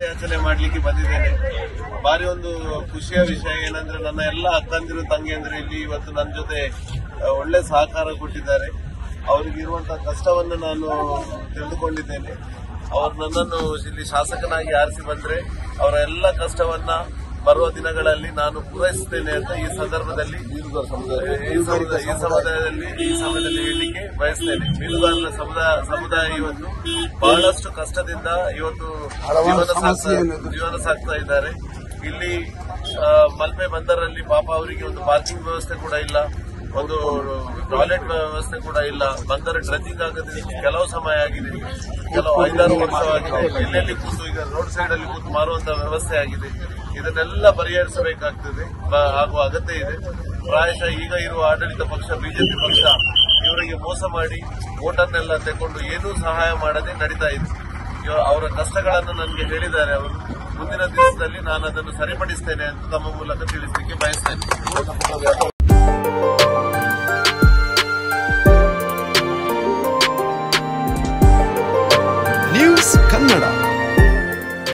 ಯಾಚನೆ ಮಾಡ್ಲಿಕ್ಕೆ ಬಂದಿದ್ದೇನೆ ಬಾರಿ ಒಂದು ಖುಷಿಯ ವಿಷಯ ಏನಂದ್ರೆ ನನ್ನ ಎಲ್ಲ ಅಕ್ಕಂದಿರು ತಂಗಿಯಂದಿರು ಇಲ್ಲಿ ಇವತ್ತು ನನ್ನ ಜೊತೆ ಆ, ಒಳ್ಳೆ ಸಹಕಾರ ಕೊಟ್ಟಿದ್ದಾರೆ ಅವರಿಗೆ ಇರುವಂತಹ ಕಷ್ಟವನ್ನು ನಾನು ತಿಳಿದುಕೊಂಡಿದ್ದೇನೆ ಅವರು ನನ್ನನ್ನು ಇಲ್ಲಿ ಶಾಸಕನಾಗಿ ಆರಿಸಿ ಬಂದ್ರೆ ಅವರ ಎಲ್ಲ ಕಷ್ಟವನ್ನ ಬರುವ ದಿನಗಳಲ್ಲಿ ನಾನು ಪೂರೈಸುತ್ತೇನೆ ಅಂತ ಈ ಸಂದರ್ಭದಲ್ಲಿ ಈ ಸಮುದಾಯ ಈ ಸಮುದಾಯದಲ್ಲಿ ಈ ಸಮಯದಲ್ಲಿ ಹೇಳಲಿಕ್ಕೆ ಬಯಸ್ತೇನೆ ಮೀನುಗಾರರ ಸಮುದಾಯ ಸಮುದಾಯ ಇವತ್ತು ಬಹಳಷ್ಟು ಕಷ್ಟದಿಂದ ಇವತ್ತು ಜೀವನ ಸಾಗ್ತಾ ಜೀವನ ಸಾಗ್ತಾ ಇದ್ದಾರೆ ಇಲ್ಲಿ ಆ, ಮಲ್ಪೆ ಬಂದರಲ್ಲಿ ಪಾಪ ಅವರಿಗೆ ಒಂದು ಪಾರ್ಕಿಂಗ್ ವ್ಯವಸ್ಥೆ ಕೂಡ ಇಲ್ಲ ಒಂದು ಟಾಯ್ಲೆಟ್ ವ್ಯವಸ್ಥೆ ಕೂಡ ಇಲ್ಲ ಬಂದರೆ ಡ್ರೆಂಜಿಂಗ್ ಆಗದೆ ಕೆಲವು ಸಮಯ ಆಗಿದೆ ಕೆಲವು ಐದಾರು ವರ್ಷವಾಗಿದೆ ಎಲ್ಲೆಲ್ಲಿ ಕೂತು ಈಗ ರೋಡ್ ಸೈಡ್ ಅಲ್ಲಿ ಕೂತು ಮಾರುವಂತ ವ್ಯವಸ್ಥೆ ಆಗಿದೆ ಇದನ್ನೆಲ್ಲ ಪರಿಹರಿಸಬೇಕಾಗ್ತದೆ ಬ- ಆಗುವ ಅಗತ್ಯ ಇದೆ ಪ್ರಾಯಶಃ ಈಗ ಇರುವ ಆಡಳಿತ ಪಕ್ಷ ಬಿಜೆಪಿ ಪಕ್ಷ ಇವರಿಗೆ ಮೋಸ ಮಾಡಿ ಓಟನ್ನೆಲ್ಲ ತೆಕೊಂಡು ಏನೂ ಸಹಾಯ ಮಾಡದೆ ನಡೀತಾ ಇದೆ ಇವ- ಅವರ ಕಷ್ಟಗಳನ್ನು ನನಗೆ ಹೇಳಿದ್ದಾರೆ ಅವರು ಮುಂದಿನ ದಿವಸದಲ್ಲಿ ನಾನು ಅದನ್ನು ಸರಿಪಡಿಸ್ತೇನೆ ಅಂತ ತಮ್ಮ ಮೂಲಕ ತಿಳಿಸಲಿಕ್ಕೆ ಬಯಸ್ತೇನೆ